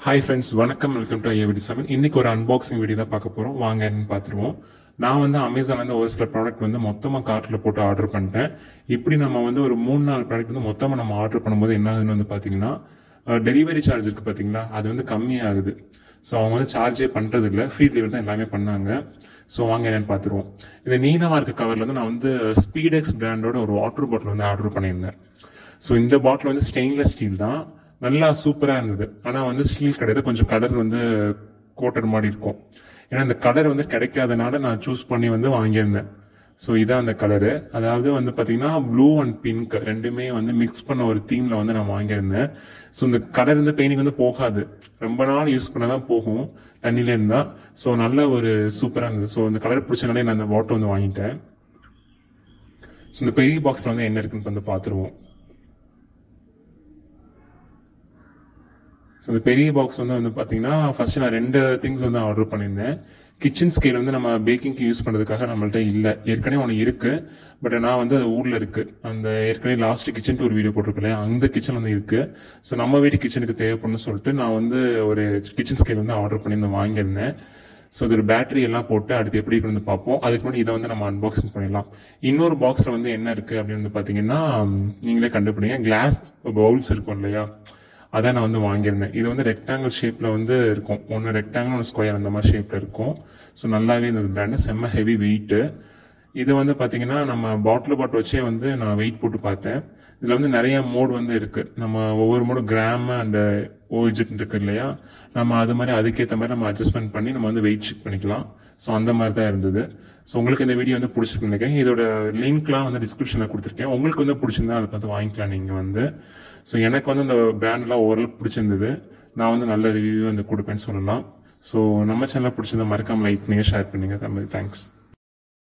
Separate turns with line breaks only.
hi friends வணக்கம் welcome to IAVD seven இன்னைக்கு ஒரு அன்பாக்சிங் வீடியோ தான் பார்க்க போகிறோம் வாங்கன்னு பார்த்துருவோம் நான் வந்து அமேசான்லேருந்து ஒரு சில ப்ராடக்ட் வந்து மொத்தமாக கார்ட்டில் போட்டு ஆர்டர் பண்ணிட்டேன் இப்படி நம்ம வந்து ஒரு மூணு நாலு ப்ராடக்ட் வந்து மொத்தமாக நம்ம ஆர்டர் பண்ணும்போது என்ன ஆகுதுன்னு வந்து பார்த்தீங்கன்னா டெலிவரி சார்ஜ் இருக்குது பார்த்தீங்களா அது வந்து கம்மியாகுது ஸோ அவங்க வந்து சார்ஜே பண்ணுறது இல்லை ஃப்ரீ டெலிவரி தான் எல்லாமே பண்ணாங்க ஸோ வாங்க என்னன்னு பார்த்துருவோம் இந்த நீளமாக இருக்க கவரில் வந்து நான் வந்து ஸ்பீடெக்ஸ் பிராண்டோட ஒரு வாட்டர் பாட்டில் வந்து ஆர்டர் பண்ணியிருந்தேன் ஸோ இந்த பாட்டில் வந்து ஸ்டெயின்லெஸ் ஸ்டீல் தான் நல்லா சூப்பராக இருந்தது ஆனால் வந்து ஸ்டீல் கிடையாது கொஞ்சம் கலர் வந்து கோட்டர் மாதிரி இருக்கும் ஏன்னா இந்த கலர் வந்து கிடைக்காதனால நான் சூஸ் பண்ணி வந்து வாங்கியிருந்தேன் ஸோ இதான் அந்த கலரு அதாவது வந்து பார்த்தீங்கன்னா ப்ளூ அண்ட் பிங்க் ரெண்டுமே வந்து மிக்ஸ் பண்ண ஒரு தீமில் வந்து நான் வாங்கியிருந்தேன் ஸோ இந்த கலர் வந்து பெயிண்டிங் வந்து போகாது ரொம்ப நாள் யூஸ் பண்ண தான் போகும் தண்ணியில இருந்தா ஸோ நல்ல ஒரு சூப்பராக இருந்தது ஸோ இந்த கலர் பிடிச்சனாலே நான் அந்த வாட்டர் வந்து வாங்கிட்டேன் ஸோ இந்த பெரிய பாக்ஸில் வந்து என்ன இருக்குன்னு வந்து பார்த்துருவோம் ஸோ இந்த பெரிய பாக்ஸ் வந்து வந்து பார்த்தீங்கன்னா ஃபர்ஸ்ட் நான் ரெண்டு திங்ஸ் வந்து ஆர்டர் பண்ணியிருந்தேன் கிச்சன் ஸ்கேல் வந்து நம்ம பேக்கிங்க்கு யூஸ் பண்ணுறதுக்காக நம்மள்ட்ட இல்லை ஏற்கனவே ஒன்று இருக்கு பட் நான் வந்து அது ஊரில் இருக்கு அந்த ஏற்கனவே லாஸ்ட் கிச்சன் டூர் வீடியோ போட்டிருக்கேன் அந்த கிச்சன் வந்து இருக்கு ஸோ நம்ம வீட்டு கிச்சனுக்கு தேவைப்படும்னு சொல்லிட்டு நான் வந்து ஒரு கிச்சன் ஸ்கேல் வந்து ஆர்டர் பண்ணி வந்து வாங்கியிருந்தேன் ஸோ இதோட பேட்டரி எல்லாம் போட்டு அடுத்து எப்படி இருக்குன்னு வந்து பார்ப்போம் அதுக்கு முன்னாடி இதை வந்து நம்ம அன்பாக்சிங் பண்ணிடலாம் இன்னொரு பாக்ஸில் வந்து என்ன இருக்கு அப்படின்னு வந்து பார்த்தீங்கன்னா நீங்களே கண்டுபிடிங்க கிளாஸ் பவுல்ஸ் இருக்கும் இல்லையா அதான் நான் வந்து வாங்கியிருந்தேன் இது வந்து ரெக்டாங்கிள் ஷேப்பில் வந்து இருக்கும் ஒன்று ரெக்டாங்கிள் ஒன்று ஸ்கொயர் அந்த மாதிரி ஷேப்பில் இருக்கும் ஸோ நல்லாவே இந்த பிராண்டு செம்ம ஹெவி வெயிட்டு இது வந்து பார்த்தீங்கன்னா நம்ம பாட்டில் பாட்டில் வச்சே வந்து நான் வெயிட் போட்டு பார்த்தேன் இதில் வந்து நிறைய மோட் வந்து இருக்கு நம்ம ஒவ்வொரு மோடு கிராம் அண்ட் ஓஜிட் இருக்கு இல்லையா நம்ம அது மாதிரி அதுக்கேற்ற மாதிரி நம்ம அட்ஜஸ்ட்மெண்ட் பண்ணி நம்ம வந்து வெயிட் செக் பண்ணிக்கலாம் ஸோ அந்த மாதிரி தான் இருந்தது ஸோ உங்களுக்கு இந்த வீடியோ வந்து பிடிச்சிருக்கு நினைக்கிறேன் இதோட லிங்க்லாம் வந்து டிஸ்கிரிப்ஷனில் கொடுத்துருக்கேன் உங்களுக்கு வந்து பிடிச்சிருந்தா அதை பார்த்து வாங்கிக்கலாம் நீங்கள் வந்து ஸோ எனக்கு வந்து அந்த பிராண்ட்லாம் ஓரளவுக்கு பிடிச்சிருந்தது நான் வந்து நல்ல ரிவ்யூ வந்து கொடுப்பேன்னு சொல்லலாம் ஸோ நம்ம சேனலில் பிடிச்சிருந்தா மறக்காம லைக் பண்ணுங்க ஷேர் பண்ணுங்க தேங்க்ஸ்